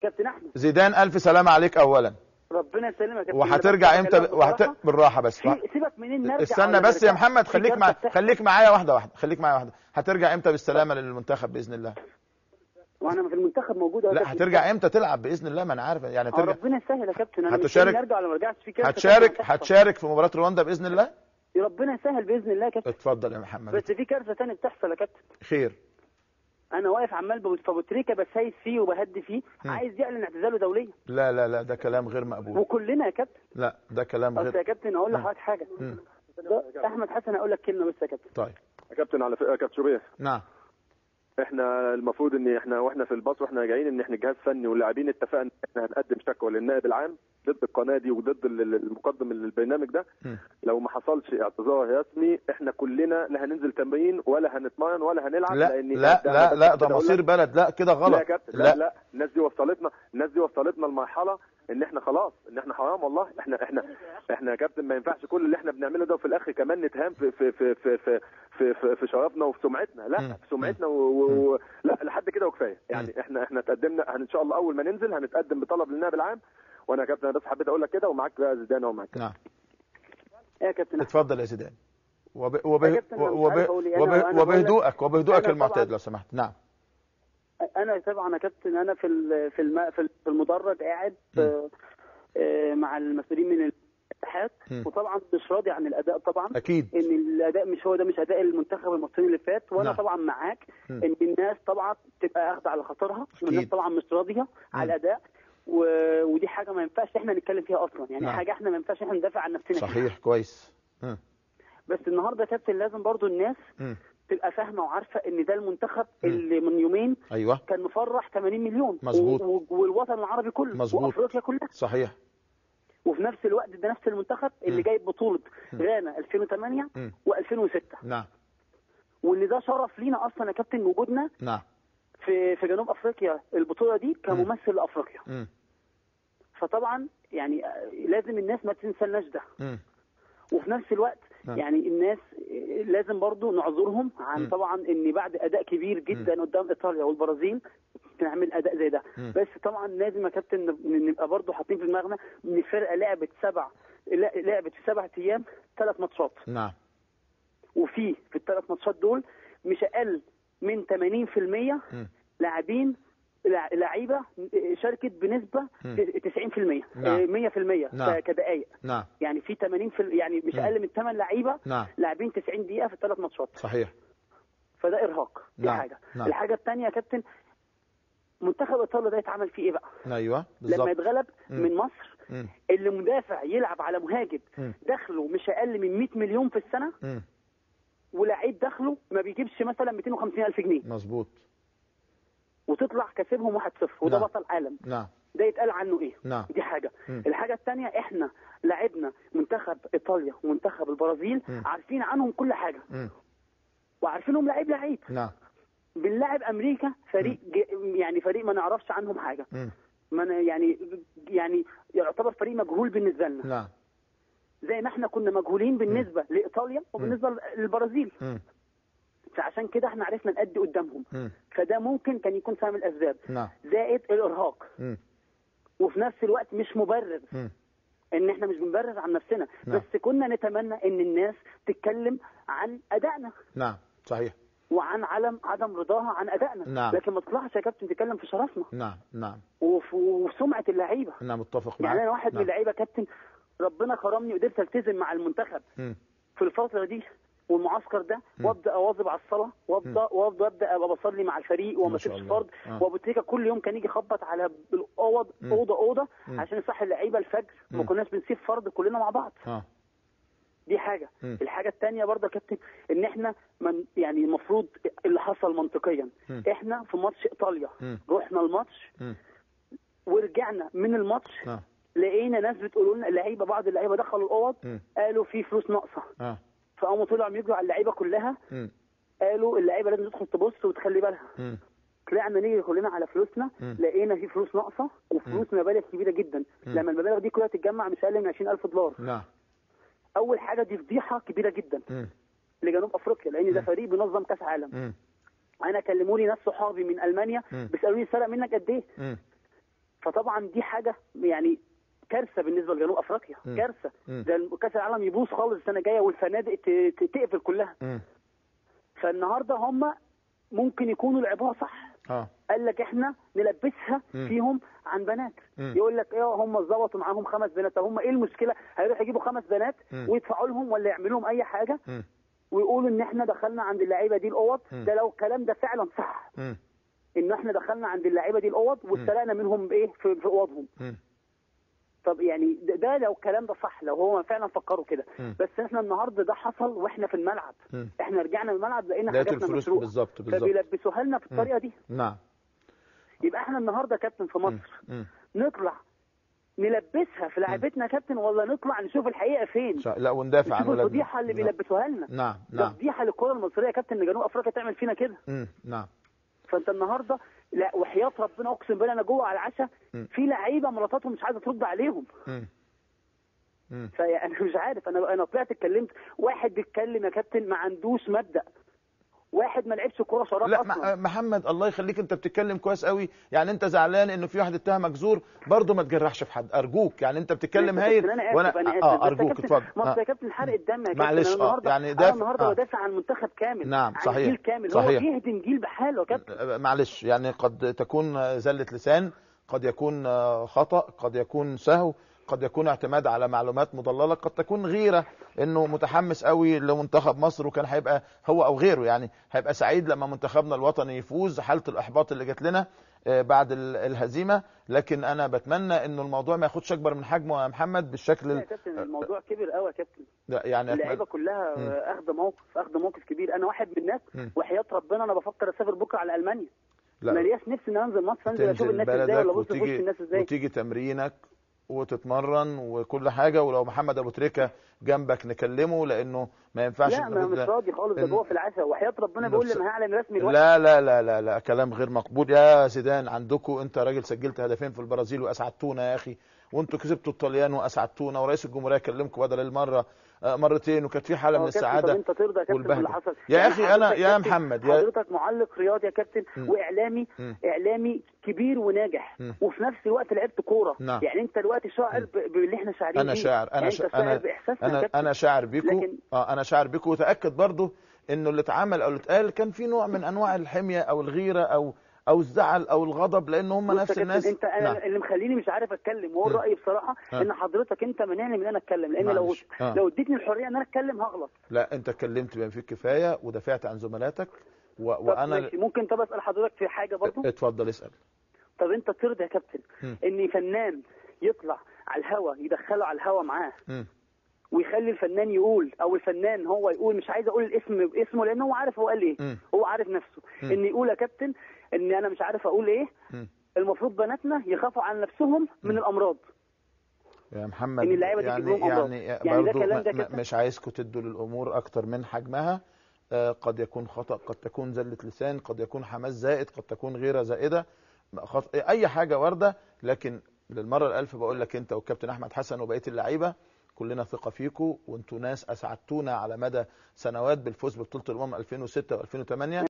كابتن احمد زيدان الف سلامه عليك اولا ربنا يسلمك يا كابتن وهترجع أنا امتى بكلمك وهت... بصراحة. بالراحه بس سي- سيبك منين نرجع استنى ولا بس يا نرجع. محمد في خليك كارثة مع... بتحصل. خليك معايا واحده واحده خليك معايا واحده هترجع امتى بالسلامه للمنتخب باذن الله وانا في المنتخب موجود أهو يا لا كابتن. هترجع امتى تلعب باذن الله ما انا عارف يعني آه، هترجع ربنا يسهل يا كابتن انا هتشارك- مستني ارجع ولا ما رجعتش في كارثه هتشارك طبعاً هتحصل. هتشارك في مباراه رواندا باذن الله ربنا يسهل باذن الله يا كابتن اتفضل يا محمد بس في كارثه ثانيه بتحصل يا كابتن خير انا واقف عمال ببص- في ابو تريكه بسايس فيه وبهدي فيه مم. عايز يعلن اعتزاله دوليا لا لا لا ده كلام غير مقبول وكلنا يا كابتن لا ده كلام اصل يا غير كابتن اقول مم. لحضرتك حاجه مم. ده احمد حسن اقول لك كلمه بس يا كابتن طيب يا كابتن على فكره يا كابتن شوبير نعم احنا المفروض ان احنا واحنا في الباص واحنا جايين ان احنا جهاز فني واللاعبين اتفقنا ان احنا هنقدم شكوى للنائب العام ضد القناه دي وضد ال- ال- المقدم البرنامج ده مم. لو ما حصلش اعتذار رسمي احنا كلنا لا هننزل تمرين ولا هنتمرن ولا هنلعب لا لان لا ده- لا بس لا كده ده أقول مصير لك- بلد لا كده غلط لا يا كابتن لا لا الناس دي وصلتنا الناس دي وصلتنا لمرحله ان احنا خلاص ان احنا حرام والله احنا احنا احنا يا كابتن ما ينفعش كل اللي احنا بنعمله ده وفي الاخر كمان نتهان في في في في في في, في, في شرفنا وفي سمعتنا مم. لا في سمعتنا و... و... و... لا لحد كده وكفايه يعني احنا احنا تقدمنا هن- ان شاء الله اول ما ننزل هنتقدم بطلب للنائب العام وانا يا كابتن انا بس حبيت اقول لك كده ومعاك بقى زيدان اهو معاك نعم ايه يا كابتن أحمد؟ اتفضل يا زيدان وب... وب... يا كابتن أنا مش وب... عارف أقول إيه. أنا- وب... أنا بقول لك- وبهدوءك وبهدوءك أنا المعتاد طبعاً- لو سمحت نعم انا طبعا يا كابتن انا في ال- في الم... في في المدرج قاعد آه، آه، مع المسؤولين من الاتحاد مم. وطبعا مش راضي عن الاداء طبعا اكيد ان الاداء مش هو ده مش اداء المنتخب المصري اللي فات وانا نعم. طبعا معاك مم. ان الناس طبعا تبقى اخذ على خاطرها أكيد. والناس طبعا مش راضيه على الاداء و... ودي حاجه ما ينفعش احنا نتكلم فيها اصلا يعني نعم. حاجه احنا ما ينفعش احنا ندافع عن نفسنا فيها. صحيح كويس مم. بس النهارده يا كابتن لازم برضو الناس مم. تبقى فاهمه وعارفه ان ده المنتخب اللي من يومين ايوه كان مفرح 80 مليون مظبوط. و- و- والوطن العربي كله مظبوط. وافريقيا كلها صحيح وفي نفس الوقت ده نفس المنتخب اللي مم. جايب بطوله غانا 2008 مم. و2006 نعم وان ده شرف لينا اصلا يا كابتن وجودنا نعم في في جنوب افريقيا البطوله دي كممثل لافريقيا مم. فطبعا يعني آه، لازم الناس ما تنسلناش ده مم. وفي نفس الوقت نعم. يعني الناس آه، لازم برضو نعذرهم عن مم. طبعا ان بعد اداء كبير جدا قدام ايطاليا والبرازيل نعمل اداء زي ده مم. بس طبعا لازم يا كابتن نب- نبقى برضو حاطين في دماغنا ان الفرقه لعبت سبع لا- لعبت في سبع ايام ثلاث ماتشات نعم وفي في الثلاث ماتشات دول مش اقل من 80% مم. لاعبين لع- لعيبه شاركت بنسبه مم. 90% نعم. آه، 100% نعم. ك- كدقائق نعم يعني في 80 في يعني مش مم. اقل من 8 لعيبه نعم لاعبين 90 دقيقه في الثلاث ماتشات صحيح فده ارهاق دي نعم. حاجه نعم. الحاجه الثانيه يا كابتن منتخب ايطاليا ده يتعمل فيه ايه بقى ايوه لما بالظبط يتغلب مم. من مصر مم. اللي مدافع يلعب على مهاجم مم. دخله مش اقل من 100 مليون في السنه مم. ولاعيب دخله ما بيجيبش مثلا 250 الف جنيه مظبوط وتطلع كسبهم 1-0 وده نعم. بطل عالم نعم ده يتقال عنه ايه نعم دي حاجه مم. الحاجه الثانيه احنا لعبنا منتخب ايطاليا ومنتخب البرازيل مم. عارفين عنهم كل حاجه مم. وعارفينهم لعيب لعيب نعم بنلاعب امريكا فريق ج... يعني فريق ما نعرفش عنهم حاجه مم. ما ن- يعني يعني يعتبر فريق مجهول بالنسبه لنا نعم زي ما احنا كنا مجهولين بالنسبه لايطاليا وبالنسبه للبرازيل مم. فعشان كده احنا عرفنا نأدي قدامهم مم. فده ممكن كان يكون سبب من الاسباب نعم زائد الارهاق مم. وفي نفس الوقت مش مبرر مم. ان احنا مش بنبرر عن نفسنا نعم. بس كنا نتمنى ان الناس تتكلم عن ادائنا نعم صحيح وعن علم عدم رضاها عن ادائنا نعم. لكن ما تطلعش يا كابتن تتكلم في شرفنا نعم نعم وفي وفي سمعه اللعيبه انا متفق معك يعني انا واحد من نعم. اللعيبه كابتن ربنا كرمني وقدرت التزم مع المنتخب مم. في الفتره دي والمعسكر ده مم. وابدا اواظب على الصلاه وابدا وابدا ابدا ابقى بصلي مع الفريق وما ما شاء اسيبش الله. فرض آه. وابو تريكه كل يوم كان يجي يخبط على الاوض مم. اوضه اوضه مم. عشان يصحي اللعيبه الفجر ما مم. كناش بنسيب فرض كلنا مع بعض اه دي حاجه مم. الحاجه الثانيه برضه يا كابتن ان احنا من يعني المفروض اللي حصل منطقيا مم. احنا في ماتش ايطاليا مم. رحنا الماتش مم. ورجعنا من الماتش اه لقينا ناس بتقول لنا اللعيبه بعض اللعيبه دخلوا الاوض مم. قالوا في فلوس ناقصه اه فقاموا طلعوا يجروا على اللعيبه كلها مم. قالوا اللعيبه لازم تدخل تبص وتخلي بالها مم. طلعنا نيجي كلنا على فلوسنا مم. لقينا في فلوس ناقصه وفلوس مبالغ كبيره جدا مم. لما المبالغ دي كلها تتجمع مش اقل من 20000 دولار نعم اول حاجه دي فضيحه كبيره جدا مم. لجنوب افريقيا لان ده مم. فريق بينظم كاس عالم مم. انا كلموني ناس صحابي من المانيا مم. بيسالوني سرق منك قد ايه مم. فطبعا دي حاجه يعني كارثه بالنسبه لجنوب افريقيا مم. كارثه مم. ده كاس العالم يبوظ خالص السنه الجايه والفنادق ت- ت- تقفل كلها مم. فالنهارده هم ممكن يكونوا لعبوها صح اه قال لك احنا نلبسها مم. فيهم عن بنات مم. يقول لك ايه هم ظبطوا معاهم خمس بنات طب هم ايه المشكله هيروحوا يجيبوا خمس بنات مم. ويدفعوا لهم ولا يعملوا لهم اي حاجه مم. ويقولوا ان احنا دخلنا عند اللعيبه دي الاوض مم. ده لو الكلام ده فعلا صح مم. ان احنا دخلنا عند اللعيبه دي الاوض واستلقنا منهم ايه في, في اوضهم مم. طب يعني ده, ده لو الكلام ده صح لو هو فعلا فكروا كده مم. بس احنا النهارده ده حصل واحنا في الملعب مم. احنا رجعنا من الملعب لقينا لقيت حاجاتنا الفلوس مسروقه بالظبط بالظبط فبيلبسوها لنا في الطريقه دي نعم يبقى احنا النهارده كابتن في مصر مم. نطلع نلبسها في لعبتنا يا كابتن ولا نطلع نشوف الحقيقه فين شا- لا وندافع عن نشوف ولادنا الفضيحه اللي نعم. بيلبسوها لنا نعم ده نعم فضيحه للكره المصريه يا كابتن ان جنوب افريقيا تعمل فينا كده مم. نعم فانت النهارده لا وحياه ربنا اقسم بالله انا جوه على العشاء مم. في لعيبه مراتاتهم مش عايزه ترد عليهم مم. مم. فانا مش عارف انا انا طلعت اتكلمت واحد بيتكلم يا كابتن ما عندوش مبدا واحد ما لعبش كوره شراب لا اصلا م- محمد الله يخليك انت بتتكلم كويس قوي يعني انت زعلان انه في واحد اتهمك زور برضه ما تجرحش في حد ارجوك يعني انت بتتكلم بس هايل انا اسف وانا انا اسف اه بس يا ارجوك كابتن، اتفضل ما أصل آه. يا كابتن حرق الدم يا كابتن معلش، انا آه، النهارده يعني انا دافع- النهارده آه. بدافع عن منتخب كامل نعم، عن صحيح، جيل كامل صحيح. هو بيهدم جيل بحاله يا كابتن معلش يعني قد تكون زلة لسان قد يكون آه، خطأ قد يكون سهو قد يكون اعتماد على معلومات مضللة قد تكون غيرة انه متحمس قوي لمنتخب مصر وكان هيبقى هو او غيره يعني هيبقى سعيد لما منتخبنا الوطني يفوز حالة الاحباط اللي جات لنا آه، بعد ال- الهزيمة لكن انا بتمنى انه الموضوع ما ياخدش اكبر من حجمه يا محمد بالشكل لا يا ال- كابتن الموضوع كبر قوي يا كابتن ده يعني اللعيبه أتمنى- كلها مم. اخذ موقف اخذ موقف كبير انا واحد من الناس مم. وحياه ربنا انا بفكر اسافر بكره على المانيا لا ملياش نفسي ان أنا انزل مصر انزل اشوف تنزل الناس ازاي بلدك ولا ابص في وش وتيجي الناس ازاي وتيجي تمرينك وتتمرن وكل حاجه ولو محمد ابو تريكه جنبك نكلمه لانه ما ينفعش لا ما مش نقول- راضي خالص ده إن- جوه في العشاء وحياه ربنا بيقول لي نفس- ما هعلن رسمي الوقت لا لا لا لا لا كلام غير مقبول يا زيدان عندكم انت راجل سجلت هدفين في البرازيل واسعدتونا يا اخي وانتوا كسبتوا الطليان واسعدتونا ورئيس الجمهوريه كلمكم بدل المره آه، مرتين وكانت في حاله من هو كابتن، السعاده طب انت ترضى يا كابتن باللي والبهجة. حصل يا يعني أخي أنا- حضرتك يا كابتن- محمد، يا- حضرتك معلق رياضي يا كابتن مم. واعلامي مم. اعلامي كبير وناجح مم. وفي نفس الوقت لعبت كوره نعم. يعني انت دلوقتي شاعر ب- باللي احنا شاعرين انا بيه. شاعر انا يعني شا... انت شاعر انا باحساسنا يا انا كابتن. انا شاعر بيكو لكن- اه انا شاعر بيكو وتاكد برضو انه اللي اتعمل او اللي اتقال كان في نوع من انواع الحميه او الغيره او او الزعل او الغضب لان هم بص يا نفس كابتن، الناس انت انا نعم. اللي مخليني مش عارف اتكلم وهو مم. رايي بصراحه ها. ان حضرتك انت مانعني من ان انا اتكلم لان لو معلش. آه. لو اديتني الحريه ان انا اتكلم هغلط لا انت اتكلمت بما فيه الكفايه ودافعت عن زملاتك و... طب وانا ماشي ممكن طب اسال حضرتك في حاجه برضو اتفضل اسال طب انت ترضى يا كابتن مم. ان فنان يطلع على الهوا يدخله على الهوا معاه مم. ويخلي الفنان يقول او الفنان هو يقول مش عايز اقول الاسم باسمه لان هو عارف هو قال ايه مم. هو عارف نفسه مم. ان يقول يا كابتن ان انا مش عارف اقول ايه مم. المفروض بناتنا يخافوا على نفسهم من الامراض يا محمد إن اللعيبة دي يعني تجيب لهم أمراض. يعني, يعني ده برضو كلام م- ده م- كده؟ مش عايزكم تدوا للامور اكتر من حجمها آه، قد يكون خطا قد تكون زله لسان قد يكون حماس زائد قد تكون غيره زائده خط... اي حاجه وارده لكن للمره الالف بقول لك انت والكابتن احمد حسن وبقيه اللعيبه كلنا ثقه فيكم وانتوا ناس اسعدتونا على مدى سنوات بالفوز ببطوله الامم 2006 و2008